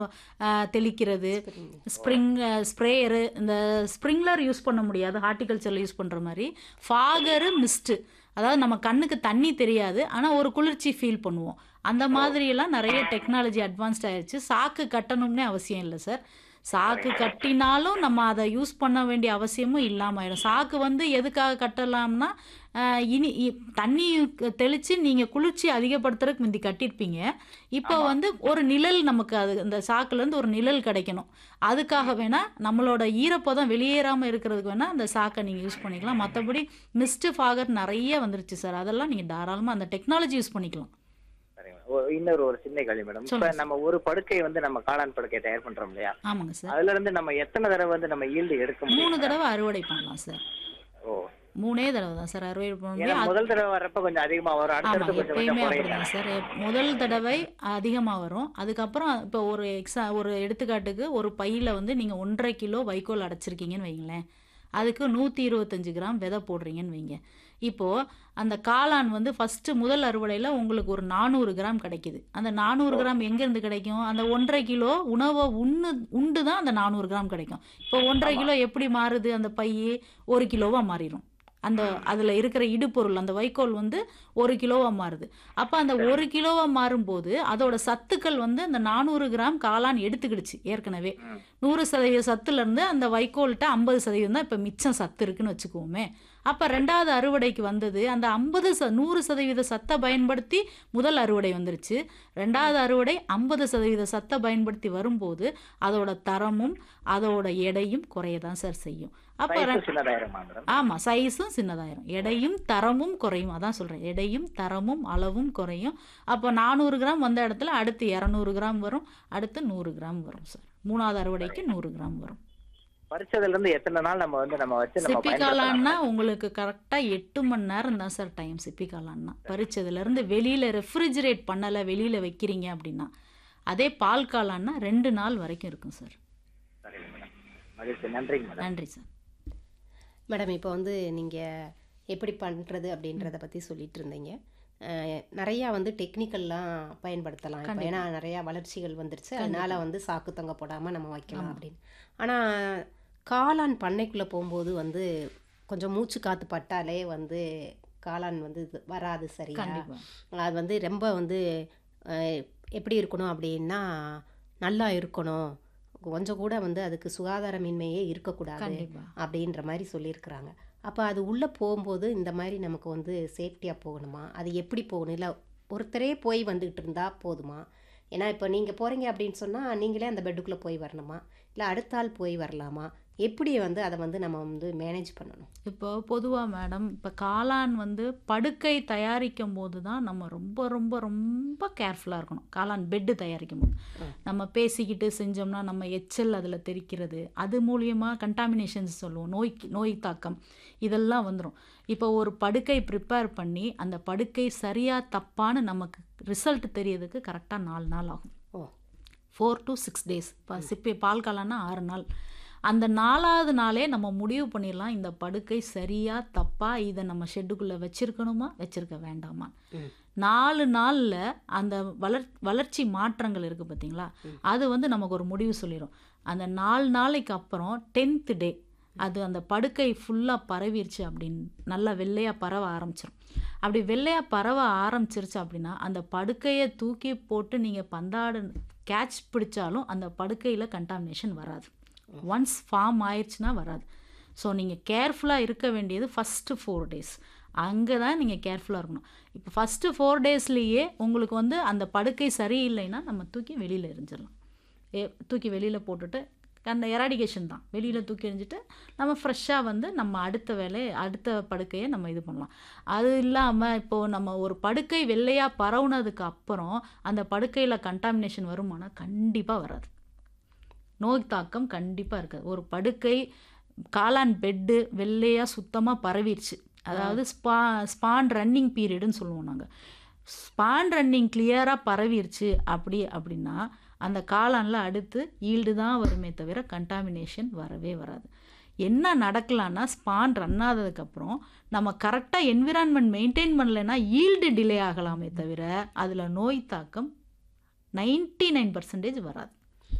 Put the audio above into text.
அஹ், தெளிக்கிறது spring sprayer இந்த sprinkler use பண்ண முடியாது ஹார்டிகல்ச்சரில் யூஸ் பண்ணுற மாதிரி ஃபாகரு மிஸ்ட்டு அதாவது நம்ம கண்ணுக்கு தண்ணி தெரியாது ஆனால் ஒரு குளிர்ச்சி ஃபீல் பண்ணுவோம் அந்த மாதிரியெல்லாம் நிறைய டெக்னாலஜி அட்வான்ஸ்ட் ஆயிடுச்சு சாக்கு கட்டணும்னே அவசியம் இல்லை சார் சாக்கு கட்டினாலும் நம்ம அதை யூஸ் பண்ண வேண்டிய அவசியமும் இல்லாமல் ஆயிடும் சாக்கு வந்து எதுக்காக கட்டலாம்னா அஹ், இனி இ- தண்ணி தெளித்து நீங்கள் குளிர்ச்சி அதிகப்படுத்துறதுக்கு முந்தி கட்டியிருப்பீங்க இப்போ வந்து ஒரு நிழல் நமக்கு அது அந்த சாக்குலேருந்து ஒரு நிழல் கிடைக்கணும் அதுக்காக வேணால் நம்மளோட ஈரப்பதம் வெளியேறாமல் இருக்கிறதுக்கு வேணால் அந்த சாக்கை நீங்கள் யூஸ் பண்ணிக்கலாம் மற்றபடி மிஸ்டு ஃபாகர் நிறைய வந்துருச்சு சார் அதெல்லாம் நீங்கள் தாராளமாக அந்த டெக்னாலஜி யூஸ் பண்ணிக்கலாம் சரிங்க மேடம். ஒ- இன்னொரு ஒரு சின்ன கேள்வி மேடம் இப்ப சொல்லுங்க நம்ம ஒரு படுக்கை வந்து நம்ம காளான் படுக்கை தயார் பண்றோம் இல்லையா ஆமாங்க சார் அதுல இருந்து நம்ம எத்தனை தடவை வந்து நம்ம ஈல்டு எடுக்க மூணு முடியும் தடவை அறுவடை பண்ணலாம் சார் ஓ மூணே தடவை தான் சார் அறுவடை பண்ண ஏன்னா முடியும் முதல் தடவை வர்றப்ப கொஞ்சம் அதிகமா வரும் ஆமாம் அடுத்தடுத்து கொஞ்சம் கொஞ்சம் எப்பயுமே குறையும் அப்படிதான் சார் எப்- முதல் தடவை அதிகமாக வரும் அதுக்கப்புறம் இப்போ ஒரு எக்ஸா ஒரு எடுத்துக்காட்டுக்கு ஒரு பையில் வந்து நீங்கள் ஒன்றரை கிலோ வைக்கோல் அடைச்சிருக்கீங்கன்னு வைங்களேன் அதுக்கு நூற்றி இருபத்தஞ்சு கிராம் விதை போடுறீங்கன்னு வைங்க இப்போது அந்த காளான் வந்து ஃபஸ்ட்டு முதல் அறுவடையில் உங்களுக்கு ஒரு நானூறு கிராம் கிடைக்குது அந்த நானூறு கிராம் எங்கேருந்து கிடைக்கும் அந்த ஒன்றரை கிலோ உணவை உண்ணு உண்டு தான் அந்த நானூறு கிராம் கிடைக்கும் இப்போ ஒன்றரை கிலோ எப்படி மாறுது அந்த பை ஒரு கிலோவாக மாறிடும் அந்த அதில் இருக்கிற இடுபொருள் அந்த வைக்கோல் வந்து ஒரு கிலோவாக மாறுது அப்போ அந்த ஒரு கிலோவாக மாறும்போது அதோட சத்துக்கள் வந்து அந்த நானூறு கிராம் காளான் எடுத்துக்கிடுச்சு ஏற்கனவே ம். நூறு சதவீத சத்துலேருந்து அந்த வைக்கோல்கிட்ட ஐம்பது சதவீதம் தான் இப்போ மிச்சம் சத்து இருக்குன்னு வச்சுக்குவோமே அப்போ ரெண்டாவது அறுவடைக்கு வந்தது அந்த ஐம்பது ச நூறு சதவீத சத்தை பயன்படுத்தி முதல் அறுவடை வந்துருச்சு ரெண்டாவது அறுவடை ஐம்பது சதவீத சத்தை பயன்படுத்தி வரும்போது அதோட தரமும் அதோட எடையும் குறைய தான் சார் செய்யும் அப்போ சைஸ் சின்னதாயிருமா மேடம் ஆமாம் சைஸும் சின்னதாயிரும் எடையும் தரமும் குறையும் அதான் சொல்கிறேன் எடையும் தரமும் அளவும் குறையும் அப்போ நானூறு கிராம் வந்த இடத்துல அடுத்து இரநூறு கிராம் வரும் அடுத்து நூறு கிராம் வரும் சார் மூணாவது அறுவடைக்கு நூறு கிராம் வரும் பறிச்சதுல இருந்து எத்தனை நாள் நம்ம வந்து நம்ம வச்சு நம்ம சிப்பி பயன்படுத்தலாம் காளான்னா உங்களுக்கு கரெக்டாக எட்டு மணி நேரம் தான் சார் டைம் சிப்பி காளான்னா பறிச்சதுலேருந்து வெளியில் ரெஃப்ரிஜிரேட் பண்ணலை வெளியில் வைக்கிறீங்க அப்படின்னா அதே பால் காளான்னா ரெண்டு நாள் வரைக்கும் இருக்கும் சார் சரிங்க மேடம் மகிழ்ச்சி நன்றிங்க மேடம் நன்றி சார் மேடம் இப்போ வந்து நீங்கள் எப்படி பண்ணுறது அப்படின்றத பற்றி சொல்லிட்டு இருந்தீங்க அஹ், நிறையா வந்து டெக்னிக்கல்லாம் பயன்படுத்தலாம் இப்போ ஏன்னா நிறையா வளர்ச்சிகள் வந்துருச்சு அதனால வந்து சாக்கு தொங்க போடாமல் நம்ம வைக்கலாம் அப்படின்னு ஆனால் காளான் பண்ணைக்குள்ளே போகும்போது வந்து கொஞ்சம் மூச்சு காற்று பட்டாலே வந்து காளான் வந்து இது வராது சரியா கண்டிப்பாக அது வந்து ரொம்ப வந்து அஹ், எப்படி இருக்கணும் அப்படின்னா நல்லா இருக்கணும் கொஞ்சம் கூட வந்து அதுக்கு சுகாதாரமின்மையே இருக்கக்கூடாது கண்டிப்பாக அப்படின்ற மாதிரி சொல்லியிருக்கிறாங்க அப்போ அது உள்ளே போகும்போது இந்த மாதிரி நமக்கு வந்து சேஃப்டியாக போகணுமா அது எப்படி போகணும் இல்லை ஒருத்தரே போய் வந்துக்கிட்டு இருந்தால் போதுமா ஏன்னா இப்போ நீங்கள் போகிறீங்க அப்படின்னு சொன்னால் நீங்களே அந்த பெட்டுக்குள்ளே போய் வரணுமா இல்லை அடுத்த ஆள் போய் வரலாமா எப்படி வந்து அதை வந்து நம்ம வந்து மேனேஜ் பண்ணணும் இப்போ பொதுவாக மேடம் இப்போ காளான் வந்து படுக்கை தயாரிக்கும் போது தான் நம்ம ரொம்ப ரொம்ப ரொம்ப கேர்ஃபுல்லாக இருக்கணும் காளான் பெட்டு தயாரிக்கும் போது ம். நம்ம பேசிக்கிட்டு செஞ்சோம்னா நம்ம எச்சல் அதில் தெரிக்கிறது அது மூலியமாக கண்டாமினேஷன்ஸ் சொல்லுவோம் நோய் நோய் தாக்கம் இதெல்லாம் வந்துடும் இப்போ ஒரு படுக்கை ப்ரிப்பேர் பண்ணி அந்த படுக்கை சரியாக தப்பான்னு நமக்கு ரிசல்ட் தெரியறதுக்கு கரெக்டாக நாலு நாள் ஆகும் ஓ ஃபோர் டு சிக்ஸ் டேஸ் இப்போ சிப்பி பால் காளான்னா ஆறு நாள் அந்த நாலாவது நாளே நம்ம முடிவு பண்ணிடலாம் இந்த படுக்கை சரியா தப்பா இதை நம்ம ஷெட்டுக்குள்ளே வச்சிருக்கணுமா வச்சிருக்க வேண்டாமா ம். நாலு நாளில் அந்த வளர் வளர்ச்சி மாற்றங்கள் இருக்குது பார்த்தீங்களா அது வந்து நமக்கு ஒரு முடிவு சொல்லிடும் அந்த நாலு நாளைக்கு அப்புறம் டென்த்து டே அது அந்த படுக்கை ஃபுல்லாக பரவிருச்சு அப்படின்னு நல்லா வெள்ளையாக பரவ ஆரம்பிச்சிடும் அப்படி வெள்ளையாக பரவ ஆரம்பிச்சிருச்சு அப்படின்னா அந்த படுக்கையை தூக்கி போட்டு நீங்கள் பந்தாடு கேட்ச் பிடிச்சாலும் அந்த படுக்கையில் கண்டாமினேஷன் வராது ஒன்ஸ் ஃபார்ம் ஆயிடுச்சுன்னா வராது ஸோ நீங்கள் கேர்ஃபுல்லாக இருக்க வேண்டியது ஃபஸ்ட்டு ஃபோர் டேஸ் அங்கே தான் நீங்கள் கேர்ஃபுல்லாக இருக்கணும் இப்போ ஃபஸ்ட்டு ஃபோர் டேஸ்லேயே உங்களுக்கு வந்து அந்த படுக்கை சரியில்லைன்னா நம்ம தூக்கி வெளியில் எரிஞ்சிடலாம் ஏ தூக்கி வெளியில் போட்டுட்டு அந்த எராடிகேஷன் தான் வெளியில் தூக்கி எறிஞ்சிட்டு நம்ம ஃப்ரெஷ்ஷாக வந்து நம்ம அடுத்த வேலை அடுத்த படுக்கையை நம்ம இது பண்ணலாம் அது இல்லாமல் இப்போது நம்ம ஒரு படுக்கை வெள்ளையாக பரவுனதுக்கு அப்புறம் அந்த படுக்கையில் கண்டாமினேஷன் வருமானா கண்டிப்பாக வராது நோய் தாக்கம் கண்டிப்பாக இருக்காது ஒரு படுக்கை காளான் பெட்டு வெள்ளையாக சுத்தமாக பரவிடுச்சு அதாவது ஸ்பா ஸ்பான் ரன்னிங் பீரியடுன்னு சொல்லுவோம் நாங்கள் ஸ்பான் ரன்னிங் கிளியராக பரவிருச்சு அப்படி அப்படின்னா அந்த காளானில் அடுத்து ஈல்டு தான் வருமே தவிர கண்டாமினேஷன் வரவே வராது என்ன நடக்கலான்னா ஸ்பான் ரன் ஆனதுக்கப்புறம் நம்ம கரெக்டாக என்விரான்மெண்ட் மெயின்டைன் பண்ணலைன்னா ஈல்டு டிலே ஆகலாமே தவிர அதில் நோய் தாக்கம் நைன்டி நைன் பர்சன்டேஜ் வராது